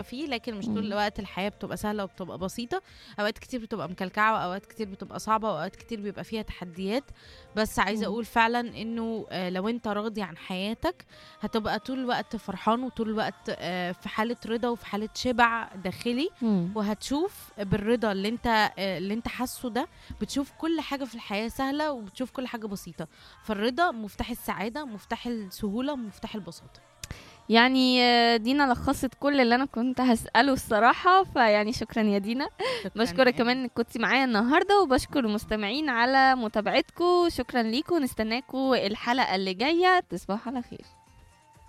فيه لكن مش مم. طول الوقت الحياه بتبقى سهله وبتبقى بسيطه اوقات كتير بتبقى مكلكعه واوقات كتير بتبقى صعبه واوقات كتير بيبقى فيها تحديات بس عايزه مم. اقول فعلا انه آه، لو انت راضي عن حياتك هتبقى طول الوقت فرحان وطول الوقت آه، في حاله رضا وفي حاله شبع داخلي مم. وهتشوف بالرضا اللي انت آه، اللي انت حاسه ده بتشوف كل حاجه في الحياه سهله وبتشوف كل حاجه بسيطه فالرضا مفتاح السعاده مفتاح السهوله مفتاح البساطه يعني آه، دينا لخصت كل اللي انا كنت هسأله الصراحة فيعني شكرا يا دينا شكراً بشكرك يعني. كمان انك كنتي معايا النهارده وبشكر المستمعين على متابعتكم شكرا ليكم نستناكم الحلقة اللي جاية تصبحوا على خير